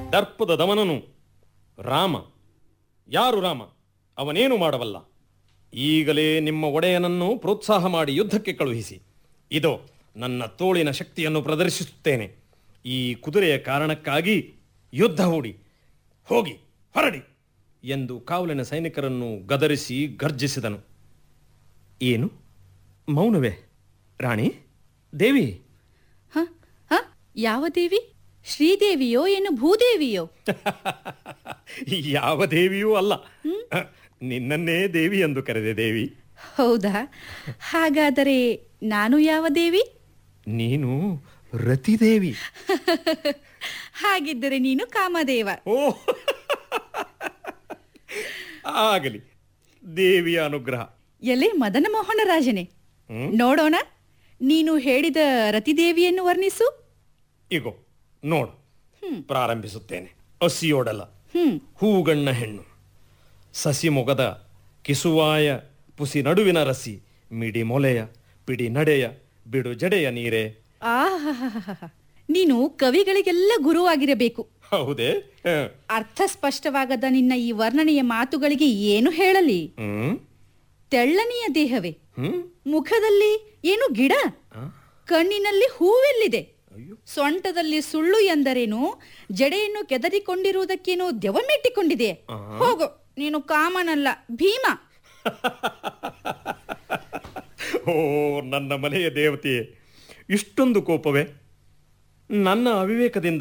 ದರ್ಪದ ದಮನನು ರಾಮ ಯಾರು ರಾಮ ಅವನೇನು ಮಾಡಬಲ್ಲ ಈಗಲೇ ನಿಮ್ಮ ಒಡೆಯನನ್ನು ಪ್ರೋತ್ಸಾಹ ಮಾಡಿ ಯುದ್ಧಕ್ಕೆ ಕಳುಹಿಸಿ ಇದೋ ನನ್ನ ತೋಳಿನ ಶಕ್ತಿಯನ್ನು ಪ್ರದರ್ಶಿಸುತ್ತೇನೆ ಈ ಕುದುರೆಯ ಕಾರಣಕ್ಕಾಗಿ ಯುದ್ಧ ಹೂಡಿ ಹೋಗಿ ಹೊರಡಿ ಎಂದು ಕಾವಲಿನ ಸೈನಿಕರನ್ನು ಗದರಿಸಿ ಗರ್ಜಿಸಿದನು ಏನು ಮೌನವೇ ರಾಣಿ ದೇವಿ ಹ ಹ ಯಾವ ದೇವಿ ಶ್ರೀದೇವಿಯೋ ಏನು ಭೂದೇವಿಯೋ ಯಾವ ದೇವಿಯೂ ಅಲ್ಲ ನಿನ್ನನ್ನೇ ದೇವಿ ಎಂದು ಕರೆದೆ ದೇವಿ ಹೌದಾ ಹಾಗಾದರೆ ನಾನು ಯಾವ ದೇವಿ ನೀನು ರತಿದೇವಿ ಹಾಗಿದ್ದರೆ ನೀನು ಕಾಮದೇವ ಓ ಆಗಲಿ ದೇವಿಯ ಅನುಗ್ರಹ ಎಲೆ ಮದನ ಮೋಹನ ರಾಜನೇ ಹ್ಮ್? ನೋಡೋಣ ನೀನು ಹೇಳಿದ ರತಿದೇವಿಯನ್ನು ವರ್ಣಿಸು ಇಗೋ ನೋಡು ಪ್ರಾರಂಭಿಸುತ್ತೇನೆ ಹಸಿಯೋಡಲ ಹ್ಮ್ ಹೂಗಣ್ಣ ಹೆಣ್ಣು ಸಸಿ ಮೊಗದ ಕಿಸುವಾಯ ಪುಸಿ ನಡುವಿನ ರಸಿ ಮಿಡಿ ಮೊಲೆಯ ಪಿಡಿ ನಡೆಯ ಬಿಡು ಜಡೆಯ ನೀರೇ ಆಹಾಹಾಹಾಹಾ. ನೀನು ಕವಿಗಳಿಗೆಲ್ಲ ಗುರುವಾಗಿರಬೇಕು ಹೌದೇ ಹ. ಅರ್ಥ ಸ್ಪಷ್ಟವಾಗದ ನಿನ್ನ ಈ ವರ್ಣನೆಯ ಮಾತುಗಳಿಗೆ ಏನು ಹೇಳಲಿ ಹ್ಮ್ ತೆಳ್ಳನೆಯ ದೇಹವೇ ಹ್ಮ್ ಮುಖದಲ್ಲಿ ಏನು ಗಿಡ ಆ? ಕಣ್ಣಿನಲ್ಲಿ ಹೂವೆಲ್ಲಿದೆ ಅಯ್ಯೋ ಸೊಂಟದಲ್ಲಿ ಸುಳ್ಳು ಎಂದರೇನು ಜಡೆಯನ್ನು ಕೆದರಿಕೊಂಡಿರುವುದಕ್ಕೇನು ದೆವಮೆಟ್ಟಿಕೊಂಡಿದೆ ಹೋಗು ನೀನು ಕಾಮನಲ್ಲ ಭೀಮ ಓ ನನ್ನ ಮನೆಯ ದೇವತೆಯೇ ಇಷ್ಟೊಂದು ಕೋಪವೇ ನನ್ನ ಅವಿವೇಕದಿಂದ